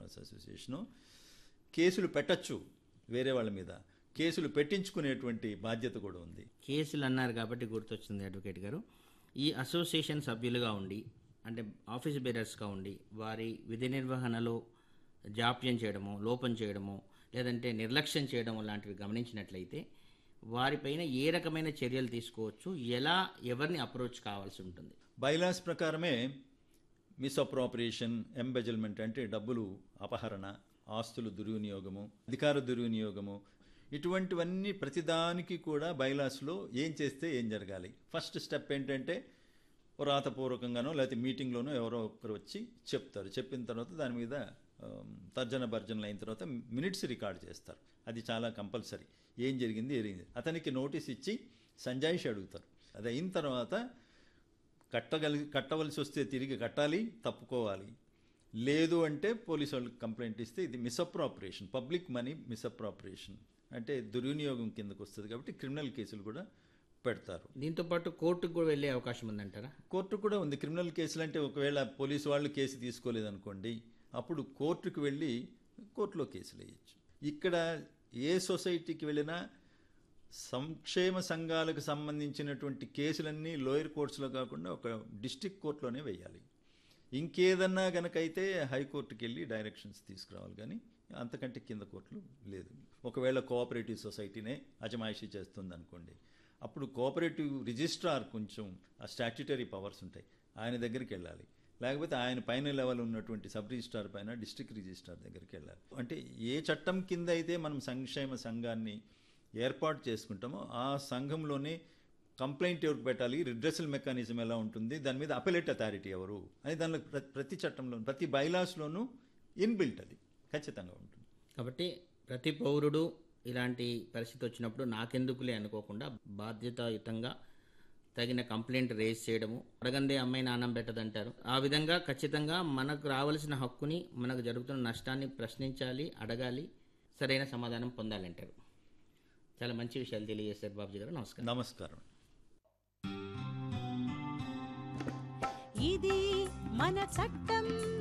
owners association కేసులు పెట్టచ్చు వేరే వాళ్ళ మీద కేసులు పెట్టించుకునేటువంటి బాధ్యత కూడా ఉంది కేసులు అన్నారు కాబట్టి గుర్తొచ్చింది అడ్వకేట్ గారు ఈ అసోసియేషన్ సభ్యులుగా ఉండి అంటే ఆఫీస్ బేరర్స్గా ఉండి వారి విధి నిర్వహణలో జాప్యం చేయడము లోపం చేయడము లేదంటే నిర్లక్ష్యం చేయడము లాంటివి గమనించినట్లయితే వారిపైన ఏ రకమైన చర్యలు తీసుకోవచ్చు ఎలా ఎవరిని అప్రోచ్ కావాల్సి ఉంటుంది బైలాస్ ప్రకారమే మిస్అప్రోపరియేషన్ ఎంబెజల్మెంట్ అంటే డబ్బులు అపహరణ ఆస్తులు దుర్వినియోగము అధికార దుర్వినియోగము ఇటువంటివన్నీ ప్రతిదానికి కూడా బైలాస్లో ఏం చేస్తే ఏం జరగాలి ఫస్ట్ స్టెప్ ఏంటంటే ఓ రాతపూర్వకంగానో లేకపోతే మీటింగ్లోనో ఎవరో ఒకరు వచ్చి చెప్తారు చెప్పిన తర్వాత దాని మీద ఆమ్, తర్జన భర్జనలు అయిన తర్వాత మినిట్స్ రికార్డ్ చేస్తారు అది చాలా కంపల్సరీ ఏం జరిగింది జరిగింది అతనికి నోటీస్ ఇచ్చి సంజాయిషి అడుగుతారు అది అయిన తర్వాత కట్టగలి కట్టవలసి వస్తే తిరిగి కట్టాలి తప్పుకోవాలి లేదు అంటే పోలీసు వాళ్ళకి కంప్లైంట్ ఇస్తే ఇది మిస్అప్రాపరేషన్ పబ్లిక్ మనీ మిస్అప్రాపరేషన్ అంటే దుర్వినియోగం కిందకు వస్తుంది కాబట్టి క్రిమినల్ కేసులు కూడా పెడతారు దీంతో పాటు కోర్టుకు కూడా వెళ్ళే అవకాశం ఉందంటారా కోర్టు కూడా ఉంది క్రిమినల్ కేసులు అంటే ఒకవేళ పోలీసు వాళ్ళు కేసు తీసుకోలేదనుకోండి అప్పుడు కోర్టుకు వెళ్ళి కోర్టులో కేసులు వేయచ్చు ఇక్కడ ఏ సొసైటీకి వెళ్ళినా సంక్షేమ సంఘాలకు సంబంధించినటువంటి కేసులన్నీ లోయర్ కోర్ట్స్లో కాకుండా ఒక డిస్టిక్ కోర్టులోనే వేయాలి ఇంకేదన్నా గనకైతే హైకోర్టుకి వెళ్ళి డైరెక్షన్స్ తీసుకురావాలి కానీ అంతకంటే కింద కోర్టులు లేదు ఒకవేళ కోఆపరేటివ్ సొసైటీనే అజమాయిషీ చేస్తుంది అనుకోండి అప్పుడు కోఆపరేటివ్ రిజిస్ట్రార్ కొంచెం ఆ స్టాట్యుటరీ పవర్స్ ఉంటాయి ఆయన దగ్గరికి వెళ్ళాలి లేకపోతే ఆయన పైన లెవెల్ ఉన్నటువంటి సబ్ రిజిస్ట్రార్ పైన డిస్ట్రిక్ట్ రిజిస్ట్రార్ దగ్గరికి వెళ్ళాలి అంటే ఏ చట్టం కింద అయితే మనం సంక్షేమ సంఘాన్ని ఏర్పాటు చేసుకుంటామో ఆ సంఘంలోనే కంప్లైంట్ ఎవరికి పెట్టాలి రిడ్రెసల్ మెకానిజం ఎలా ఉంటుంది దాని మీద అపెలేట్ అథారిటీ ఎవరు అని దానిలో ప్ర- ప్రతి చట్టంలో ప్రతి బైలాస్లోనూ ఇన్బిల్ట్ అది ఖచ్చితంగా ఉంటుంది కాబట్టి ప్రతి పౌరుడు ఇలాంటి పరిస్థితి వచ్చినప్పుడు నాకెందుకులే అనుకోకుండా బాధ్యతాయుతంగా తగిన కంప్లైంట్ రేజ్ చేయడము అడగందే అమ్మాయి నాన్నం పెట్టదంటారు ఆ విధంగా ఖచ్చితంగా మనకు రావాల్సిన హక్కుని మనకు జరుగుతున్న నష్టాన్ని ప్రశ్నించాలి అడగాలి సరైన సమాధానం పొందాలంటారు చాలా మంచి విషయాలు తెలియజేశారు బాబుజీ గారు నమస్కారం నమస్కారం ఇది మన చట్టం